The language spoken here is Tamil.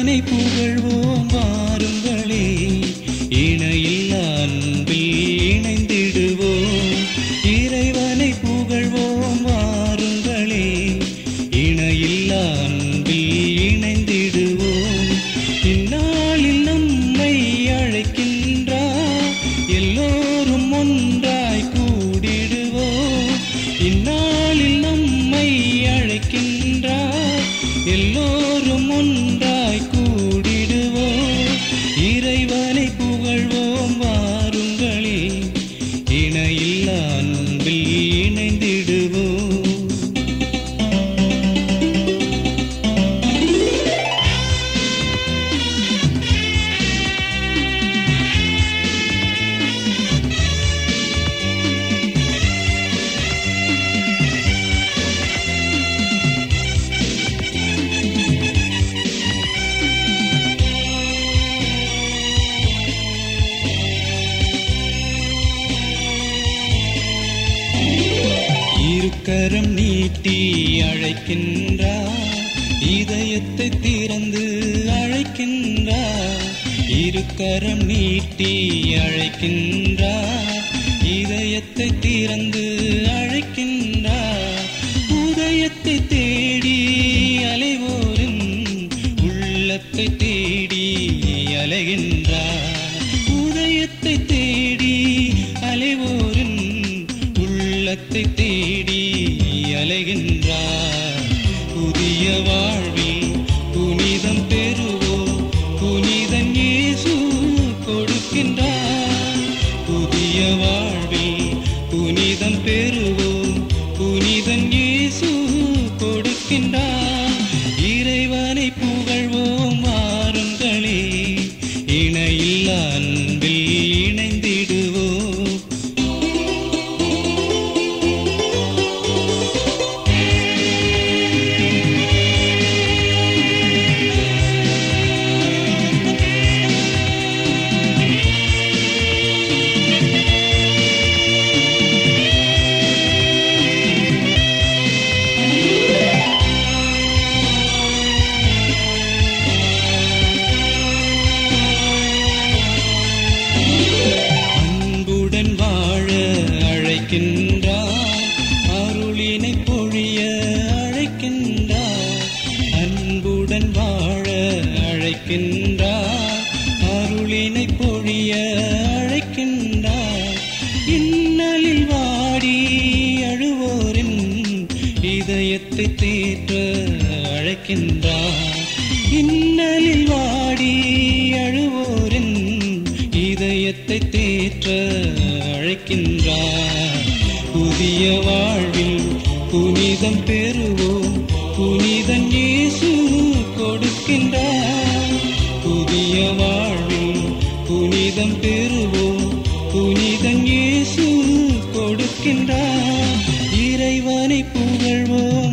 இறைவனை புகழ்வோம் வாருங்களே இணையில் அன்பில் இணைந்திடுவோம் இறைவனை புகழ்வோம் வாருங்களே இணையில் அன்பில் இணைந்திடுவோம் இந்நாளில் நம்மை அழைக்கின்றார் எல்லோரும் ஒன்றாய் கூடிடுவோம் இந்நாளில் நம்மை அழைக்கின்றார் எல்லோரும் ஒன்றாய் கூடிடுவோம் இறைவனை புகழ்வோம் வாருங்களே இணையில் அன்பில் இணைந்திடுவோம் இருக்கரம் நீட்டி அழைக்கின்றார் இதயத்தை திறந்து அழைக்கின்றார் இருக்கரம் நீட்டி அழைக்கின்றார் இதயத்தை திறந்து அழைக்கின்றார் உதயத்தை தேடி அலைவோரின் உள்ளத்தை தேடி அலைகின்றார் உதயத்தை தேடி அலைவோரின் உள்ளத்தை தேடி அலைகின்றார் புதிய வாழ்வில் புனிதம் பெறுவோம் புனிதன் இயேசு கொடுக்கின்றார் புதிய வாழ்வில் புனிதம் பெறுவோம் புனிதன் இயேசு கொடுக்கின்றார் இறைவனை புகழ்வோம் வாருங்களே இணையில் அன்பில் இணைந்திடுவோம் அன்புடன் வாழ அழைக்கின்றார் அருளினை பொழிய அழைக்கின்றார் அன்புடன் வாழ அழைக்கின்றார் அருளினை பொழிய அழைக்கின்றார் இன்னலில் வாடி அழுவோரின் இதயத்தை தேற்ற அழைக்கின்றார் இன்னலில் வாடி அழுவோரின் இதயத்தை தேற்ற அழைக்கின்றார் புதிய வாழ்வில் புனிதம் பெறுவோம் புனிதன் இயேசு கொடுக்கின்றார் புதிய வாழ்வில் புனிதம் பெறுவோம் புனிதன் இயேசு கொடுக்கின்றார் இறைவனை புகழ்வோம்